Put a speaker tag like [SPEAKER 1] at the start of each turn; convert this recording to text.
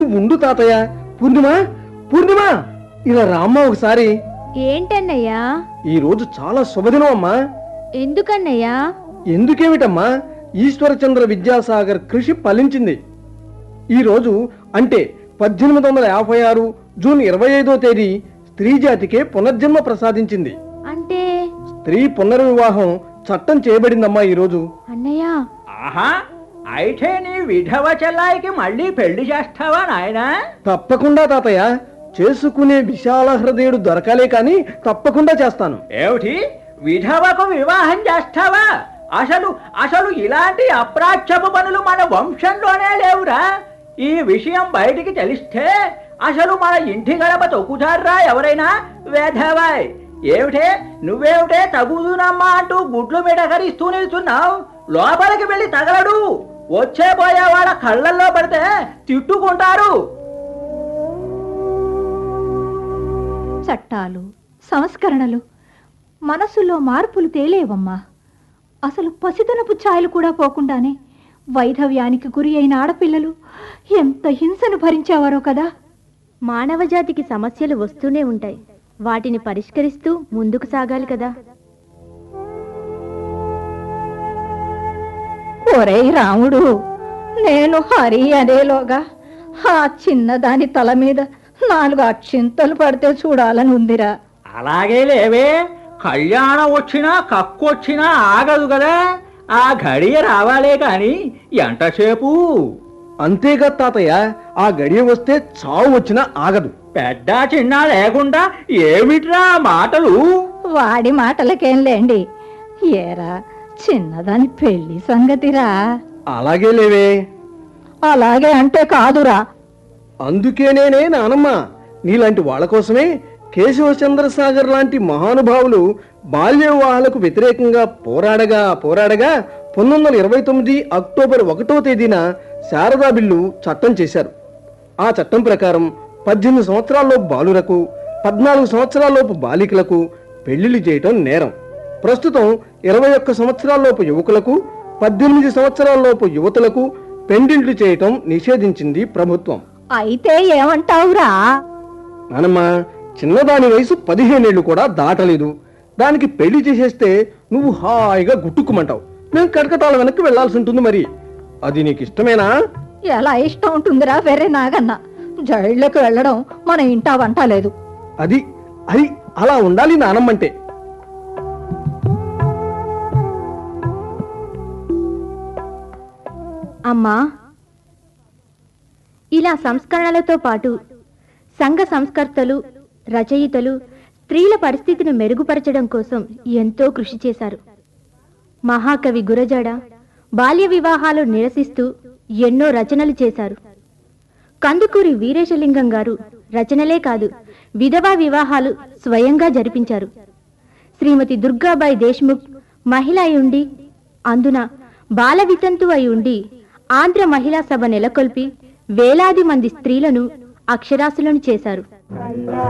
[SPEAKER 1] నువ్వు ఉండు తాతయ్య పూర్ణిమ పూర్ణిమ ఇలా రామ్మ ఒకసారి
[SPEAKER 2] ఏంటన్నయ్యా
[SPEAKER 1] ఈ రోజు చాలా శుభదినం అమ్మా
[SPEAKER 2] ఎందుకన్నయ్యా
[SPEAKER 1] ఎందుకేమిటమ్మా ఈశ్వరచంద్ర విద్యాసాగర్ కృషి ఫలించింది ఈ రోజు అంటే పద్దెనిమిది వందల యాభై ఆరు జూన్ ఇరవై ఐదో తేదీ స్త్రీ జాతికే పునర్జన్మ ప్రసాదించింది
[SPEAKER 2] అంటే
[SPEAKER 1] స్త్రీ పునర్వివాహం చట్టం చేయబడిందమ్మా ఈ రోజు
[SPEAKER 2] అన్నయ్య
[SPEAKER 3] ఆహా అయితే నీ విధవ చెల్లాయికి మళ్ళీ పెళ్లి చేస్తావా నాయనా
[SPEAKER 1] తప్పకుండా తాతయ్య చేసుకునే విశాల హృదయుడు దొరకాలే కాని తప్పకుండా చేస్తాను
[SPEAKER 3] ఏమిటి విధవకు వివాహం చేస్తావా అసలు అసలు ఇలాంటి అప్రాచ్యపు పనులు మన వంశంలోనే లేవురా ఈ విషయం బయటికి తెలిస్తే అసలు మన ఇంటి గడప తొక్కుతారా ఎవరైనా వేధవాయ్ ఏమిటే నువ్వేమిటే తగుదునమ్మా అంటూ గుడ్లు మిడకరిస్తూ నిల్చున్నావు లోపలికి వెళ్ళి తగలడు వచ్చే పోయే వాళ్ళ కళ్ళల్లో పడితే తిట్టుకుంటారు
[SPEAKER 4] చట్టాలు సంస్కరణలు మనసులో మార్పులు తేలేవమ్మా అసలు పసితనపు ఛాయలు కూడా పోకుండానే వైధవ్యానికి గురి అయిన ఆడపిల్లలు ఎంత హింసను భరించేవారో కదా
[SPEAKER 2] మానవజాతికి సమస్యలు వస్తూనే ఉంటాయి వాటిని పరిష్కరిస్తూ ముందుకు సాగాలి కదా
[SPEAKER 4] ఒరేయ్ రాముడు నేను హరి అనేలోగా ఆ చిన్నదాని తల మీద నాలుగు అక్షింతలు పడితే చూడాలని ఉందిరా
[SPEAKER 3] అలాగే లేవే కళ్యాణం వచ్చినా కక్కొచ్చినా ఆగదు కదా ఆ గడియ రావాలే కాని ఎంతసేపు
[SPEAKER 1] అంతేగా తాతయ్య ఆ గడియ వస్తే చావు వచ్చినా ఆగదు
[SPEAKER 3] పెద్ద చిన్న లేకుండా ఏమిట్రా ఆ మాటలు
[SPEAKER 4] వాడి మాటలకేం లేండి ఏరా చిన్నదాని పెళ్లి సంగతిరా
[SPEAKER 1] అలాగే లేవే
[SPEAKER 4] అలాగే అంటే కాదురా
[SPEAKER 1] అందుకేనేనే నానమ్మ నీలాంటి వాళ్ళ కోసమే కేశవచంద్రసాగర్ లాంటి మహానుభావులు బాల్య వివాహాలకు వ్యతిరేకంగా పోరాడగా పోరాడగా పంతొమ్మిది వందల ఇరవై తొమ్మిది అక్టోబర్ ఒకటో తేదీన శారదా బిల్లు చట్టం చేశారు ఆ చట్టం ప్రకారం పద్దెనిమిది సంవత్సరాల్లోపు బాలురకు పద్నాలుగు సంవత్సరాల్లోపు బాలికలకు పెళ్లిళ్ళు చేయటం నేరం ప్రస్తుతం ఇరవై ఒక్క సంవత్సరాల్లోపు యువకులకు పద్దెనిమిది సంవత్సరాల్లోపు యువతులకు పెండిళ్ళు చేయటం నిషేధించింది ప్రభుత్వం
[SPEAKER 4] అయితే ఏమంటావురా
[SPEAKER 1] నానమ్మ చిన్నదాని వయసు పదిహేనేళ్లు కూడా దాటలేదు దానికి పెళ్లి చేసేస్తే నువ్వు హాయిగా గుట్టుకుమంటావు మేము కటకటాల వెనక్కి వెళ్లాల్సి ఉంటుంది మరి అది నీకు ఇష్టమేనా
[SPEAKER 4] ఎలా ఇష్టం ఉంటుందిరా వేరే నాగన్న జైళ్ళకి వెళ్ళడం మన ఇంటా వంట లేదు
[SPEAKER 1] అది అది అలా ఉండాలి నానమ్మంటే
[SPEAKER 2] అమ్మా ఇలా సంస్కరణలతో పాటు సంఘ సంస్కర్తలు రచయితలు స్త్రీల పరిస్థితిని మెరుగుపరచడం కోసం ఎంతో కృషి చేశారు మహాకవి గురజాడ బాల్య వివాహాలు నిరసిస్తూ ఎన్నో రచనలు చేశారు కందుకూరి వీరేశలింగం గారు రచనలే కాదు విధవా వివాహాలు స్వయంగా జరిపించారు శ్రీమతి దుర్గాబాయి దేశ్ముఖ్ మహిళ అయి ఉండి అందున బాల వితంతు అయి ఉండి ఆంధ్ర మహిళా సభ నెలకొల్పి వేలాది మంది స్త్రీలను అక్షరాస్యులను చేశారు